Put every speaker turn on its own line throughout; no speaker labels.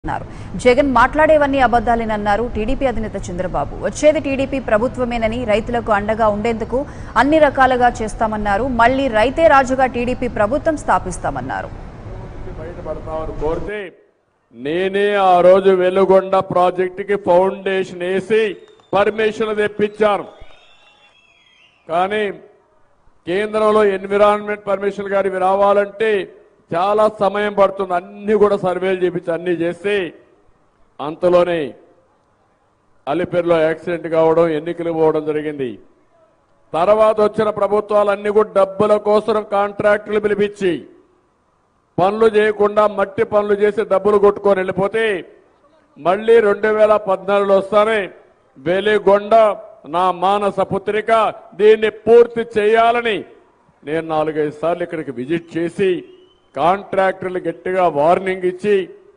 అన్నారు జగన్ మాట్లాడేవన్నీ అబద్దాలేనన్నారు టీడీపీ అధినేత చంద్రబాబు వచ్చేది టీడీపీ ప్రభుత్వమేనని రైతులకు అండగా ఉండేందుకు అన్ని రకాలుగా చేస్తామన్నారు మళ్లీ రైతే రాజుగా టీడీపీ ప్రభుత్వం స్థాపిస్తామన్నారు
నుంచి బయటపడతామని కోరితే నేనే ఆ రోజు వెలుగొండ ప్రాజెక్టుకి ఫౌండేషన్ వేసి పర్మిషన్ తెప్పించాను కానీ కేంద్రంలో ఎన్విరాన్మెంట్ పర్మిషన్ గారివి రావాలంటే చాలా సమయం పడుతుంది అన్ని కూడా సర్వేలు చేపించి అన్ని చేసి అంతలోనే అలిపిరిలో యాక్సిడెంట్ కావడం ఎన్నికలు పోవడం జరిగింది తర్వాత వచ్చిన ప్రభుత్వాలన్నీ కూడా డబ్బుల కోసం కాంట్రాక్టులు పిలిపించి పనులు చేయకుండా మట్టి పనులు చేసి డబ్బులు కొట్టుకొని వెళ్ళిపోతే మళ్ళీ రెండు వేల పద్నాలుగులో వస్తానే వెలిగొండ నా మానస పుత్రిక దీన్ని పూర్తి చేయాలని నేను నాలుగైదు సార్లు ఇక్కడికి విజిట్ చేసి కాంట్రాక్టర్లు గట్టిగా వార్నింగ్ ఇచ్చి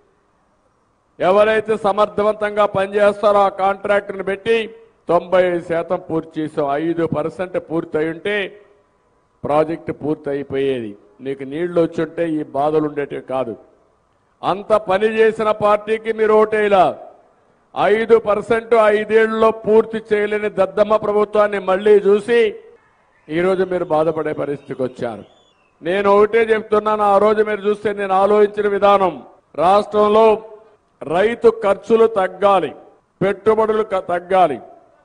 ఎవరైతే సమర్థవంతంగా పనిచేస్తారో ఆ కాంట్రాక్టర్ని పెట్టి తొంభై శాతం పూర్తి చేసాం ఐదు పర్సెంట్ పూర్తి అయి ఉంటే ప్రాజెక్టు పూర్తి అయిపోయేది నీకు నీళ్లు వచ్చుంటే ఈ బాధలు ఉండేటివి కాదు అంత పని చేసిన పార్టీకి మీరు ఓటేలా ఐదు పర్సెంట్ ఐదేళ్లలో పూర్తి చేయలేని దద్దమ్మ ప్రభుత్వాన్ని మళ్లీ చూసి ఈరోజు మీరు బాధపడే పరిస్థితికి వచ్చారు నేను ఒకటే చెప్తున్నాను ఆ రోజు మీరు చూస్తే నేను ఆలోచించిన విధానం రాష్ట్రంలో రైతు ఖర్చులు తగ్గాలి పెట్టుబడులు క- తగ్గాలి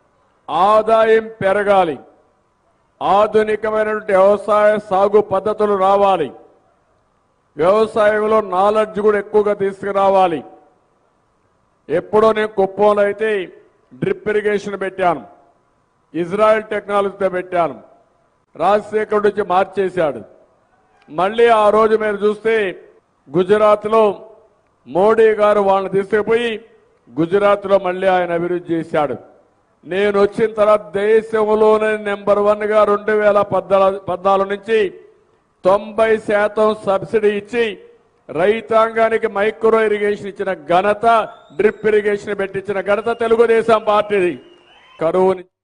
ఆదాయం పెరగాలి ఆధునికమైనటువంటి వ్యవసాయ సాగు పద్ధతులు రావాలి వ్యవసాయంలో నాలెడ్జ్ కూడా ఎక్కువగా తీసుకురావాలి ఎప్పుడో నేను కుప్పంలో అయితే డ్రిప్ ఇరిగేషన్ పెట్టాను ఇజ్రాయెల్ టెక్నాలజీతో పెట్టాను రాజశేఖర్ నుంచి మార్చేశాడు మళ్ళీ ఆ రోజు మీరు చూస్తే గుజరాత్లో మోడీ గారు వాళ్ళని తీసుకుపోయి గుజరాత్లో మళ్ళీ ఆయన అభివృద్ధి చేశాడు నేను వచ్చిన తర్వాత దేశంలోనే నెంబర్ వన్ గా రెండు వేల పద్నాలుగు పద్నాలుగు నుంచి తొంభై శాతం సబ్సిడీ ఇచ్చి రైతాంగానికి మైక్రో ఇరిగేషన్ ఇచ్చిన ఘనత డ్రిప్ ఇరిగేషన్ పెట్టించిన ఘనత తెలుగుదేశం పార్టీది కరువు నుంచి